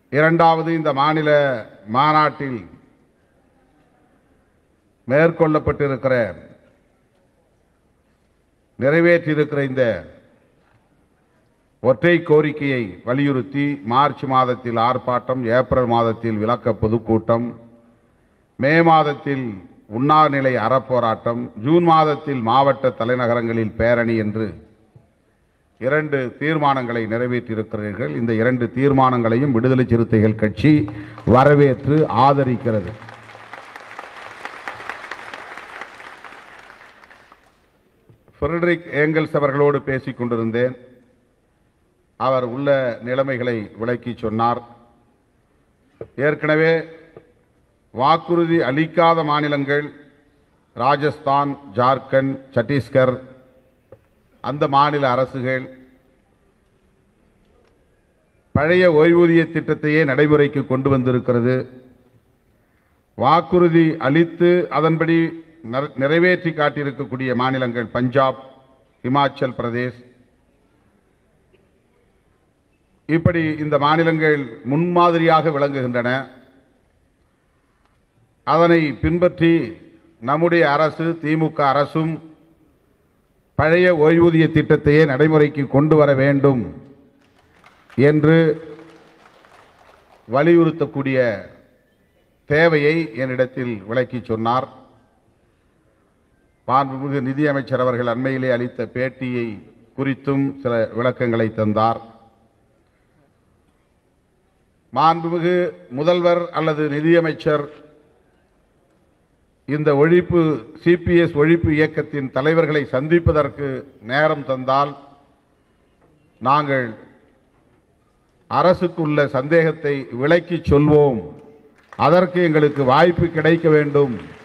இரண்டாவது இந்த மாநில மாநாட்டில் மேற்கொள்ளப்பட்டிருக்கிற நிறைவேற்றியிருக்கிற இந்த ஒற்றை கோரிக்கையை வலியுறுத்தி மார்ச் மாதத்தில் ஆர்ப்பாட்டம் ஏப்ரல் மாதத்தில் விளக்க பொதுக்கூட்டம் மே மாதத்தில் உண்ணாநிலை அறப்போராட்டம் ஜூன் மாதத்தில் மாவட்ட தலைநகரங்களில் பேரணி என்று இரண்டு தீர்மானங்களை நிறைவேற்றியிருக்கிறீர்கள் இந்த இரண்டு தீர்மானங்களையும் விடுதலை சிறுத்தைகள் கட்சி வரவேற்று ஆதரிக்கிறது ஃபிரெட்ரிக் ஏங்கல்ஸ் அவர்களோடு பேசிக் கொண்டிருந்தேன் அவர் உள்ள நிலைமைகளை விளக்கி சொன்னார் ஏற்கனவே வாக்குறுதி அளிக்காத மாநிலங்கள் ராஜஸ்தான் ஜார்க்கண்ட் சத்தீஸ்கர் அந்த மாநில அரசுகள் பழைய ஓய்வூதிய திட்டத்தையே நடைமுறைக்கு கொண்டு வந்திருக்கிறது வாக்குறுதி அளித்து அதன்படி நிற- நிறைவேற்றி காட்டியிருக்கக்கூடிய மாநிலங்கள் பஞ்சாப் இமாச்சல் பிரதேஷ் இப்படி இந்த மாநிலங்கள் முன்மாதிரியாக விளங்குகின்றன அதனை பின்பற்றி நம்முடைய அரசு திமுக அரசும் பழைய ஓய்வூதிய திட்டத்தையே நடைமுறைக்கு கொண்டு வர வேண்டும் என்று வலியுறுத்தக்கூடிய தேவையை என்னிடத்தில் விளக்கி சொன்னார் மாண்புமிகு நிதியமைச்சர் அவர்கள் அண்மையிலே அளித்த பேட்டியை குறித்தும் சில விளக்கங்களை தந்தார் மாண்புமிகு முதல்வர் அல்லது நிதியமைச்சர் இந்த ஒழிப்பு சிபிஎஸ் ஒழிப்பு இயக்கத்தின் தலைவர்களை சந்திப்பதற்கு நேரம் தந்தால் நாங்கள் அரசுக்குள்ள சந்தேகத்தை விளக்கிச் சொல்வோம் அதற்கு எங்களுக்கு வாய்ப்பு கிடைக்க வேண்டும்